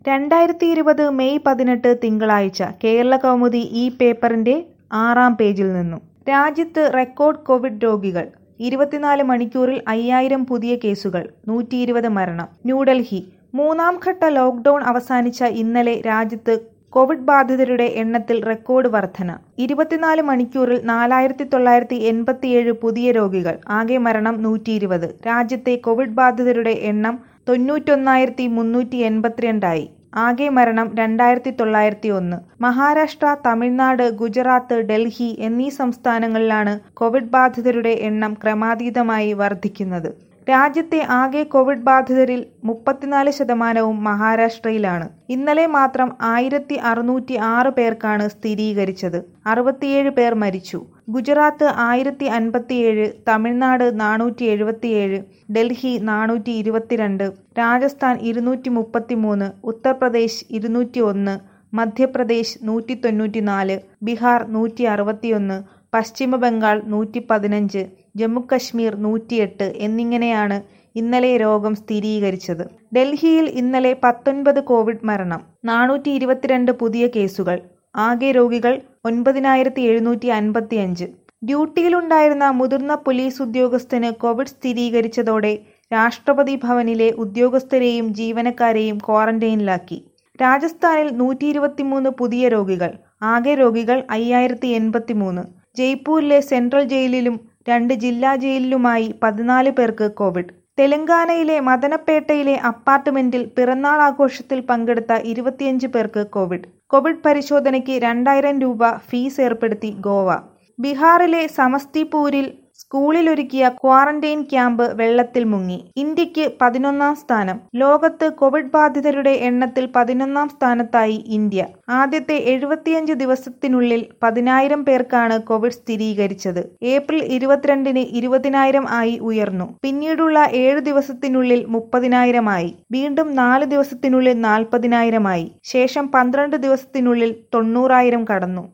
രണ്ടായിരത്തി ഇരുപത് മെയ് പതിനെട്ട് തിങ്കളാഴ്ച കേരളകൗമുദി ഈ പേപ്പറിന്റെ ആറാം പേജിൽ നിന്നും രാജ്യത്ത് റെക്കോർഡ് കോവിഡ് രോഗികൾ ഇരുപത്തിനാല് മണിക്കൂറിൽ അയ്യായിരം പുതിയ കേസുകൾ നൂറ്റിയിരുപത് മരണം ന്യൂഡൽഹി മൂന്നാം ഘട്ട ലോക്ഡൌൺ അവസാനിച്ച ഇന്നലെ രാജ്യത്ത് കോവിഡ് ബാധിതരുടെ എണ്ണത്തിൽ റെക്കോർഡ് വർധന ഇരുപത്തിനാല് മണിക്കൂറിൽ നാലായിരത്തി തൊള്ളായിരത്തി എൺപത്തിയേഴ് പുതിയ രോഗികൾ ആകെ മരണം നൂറ്റിയിരുപത് രാജ്യത്തെ കോവിഡ് ബാധിതരുടെ എണ്ണം തൊണ്ണൂറ്റൊന്നായിരത്തി മുന്നൂറ്റി എൺപത്തിരണ്ടായി ആകെ മരണം രണ്ടായിരത്തി തൊള്ളായിരത്തി ഒന്ന് മഹാരാഷ്ട്ര തമിഴ്നാട് ഗുജറാത്ത് ഡൽഹി എന്നീ സംസ്ഥാനങ്ങളിലാണ് കോവിഡ് ബാധിതരുടെ എണ്ണം ക്രമാതീതമായി വർദ്ധിക്കുന്നത് രാജ്യത്തെ ആകെ കോവിഡ് ബാധിതരിൽ മുപ്പത്തിനാല് ശതമാനവും മഹാരാഷ്ട്രയിലാണ് ഇന്നലെ മാത്രം ആയിരത്തി അറുന്നൂറ്റി ആറ് പേർക്കാണ് സ്ഥിരീകരിച്ചത് അറുപത്തിയേഴ് പേർ മരിച്ചു ഗുജറാത്ത് ആയിരത്തി അൻപത്തിയേഴ് തമിഴ്നാട് നാനൂറ്റി എഴുപത്തിയേഴ് ഡൽഹി നാനൂറ്റി ഇരുപത്തിരണ്ട് രാജസ്ഥാൻ ഇരുന്നൂറ്റി മുപ്പത്തിമൂന്ന് ഉത്തർപ്രദേശ് ഇരുന്നൂറ്റി ഒന്ന് മധ്യപ്രദേശ് നൂറ്റി തൊണ്ണൂറ്റിനാല് ബീഹാർ നൂറ്റി അറുപത്തിയൊന്ന് പശ്ചിമ ബംഗാൾ നൂറ്റി പതിനഞ്ച് ജമ്മുകശ്മീർ നൂറ്റിയെട്ട് എന്നിങ്ങനെയാണ് ഇന്നലെ രോഗം സ്ഥിരീകരിച്ചത് ഡൽഹിയിൽ ഇന്നലെ പത്തൊൻപത് കോവിഡ് മരണം നാനൂറ്റി ഇരുപത്തിരണ്ട് പുതിയ കേസുകൾ ആകെ രോഗികൾ ഒൻപതിനായിരത്തി എഴുന്നൂറ്റി അൻപത്തിയഞ്ച് ഡ്യൂട്ടിയിലുണ്ടായിരുന്ന മുതിർന്ന പോലീസ് ഉദ്യോഗസ്ഥന് കോവിഡ് സ്ഥിരീകരിച്ചതോടെ രാഷ്ട്രപതി ഭവനിലെ ഉദ്യോഗസ്ഥരെയും ജീവനക്കാരെയും ക്വാറന്റൈനിലാക്കി രാജസ്ഥാനിൽ നൂറ്റി ഇരുപത്തിമൂന്ന് പുതിയ രോഗികൾ ആകെ രോഗികൾ അയ്യായിരത്തി എൺപത്തിമൂന്ന് ജയ്പൂരിലെ സെൻട്രൽ ജയിലിലും രണ്ട് ജില്ലാ ജയിലിലുമായി പതിനാല് പേർക്ക് കോവിഡ് തെലങ്കാനയിലെ മദനപ്പേട്ടയിലെ അപ്പാർട്ട്മെന്റിൽ പിറന്നാൾ ആഘോഷത്തിൽ പങ്കെടുത്ത ഇരുപത്തിയഞ്ച് പേർക്ക് കോവിഡ് കോവിഡ് പരിശോധനയ്ക്ക് രണ്ടായിരം രൂപ ഫീസ് ഏർപ്പെടുത്തി ഗോവ ബീഹാറിലെ സമസ്തിപൂരിൽ സ്കൂളിലൊരുക്കിയ ക്വാറന്റൈൻ ക്യാമ്പ് വെള്ളത്തിൽ മുങ്ങി ഇന്ത്യക്ക് പതിനൊന്നാം സ്ഥാനം ലോകത്ത് കോവിഡ് ബാധിതരുടെ എണ്ണത്തിൽ പതിനൊന്നാം സ്ഥാനത്തായി ഇന്ത്യ ആദ്യത്തെ എഴുപത്തിയഞ്ച് ദിവസത്തിനുള്ളിൽ പതിനായിരം പേർക്കാണ് കോവിഡ് സ്ഥിരീകരിച്ചത് ഏപ്രിൽ ഇരുപത്തിരണ്ടിന് ഇരുപതിനായിരം ആയി ഉയർന്നു പിന്നീടുള്ള ഏഴ് ദിവസത്തിനുള്ളിൽ മുപ്പതിനായിരമായി വീണ്ടും നാല് ദിവസത്തിനുള്ളിൽ നാൽപ്പതിനായിരമായി ശേഷം പന്ത്രണ്ട് ദിവസത്തിനുള്ളിൽ തൊണ്ണൂറായിരം കടന്നു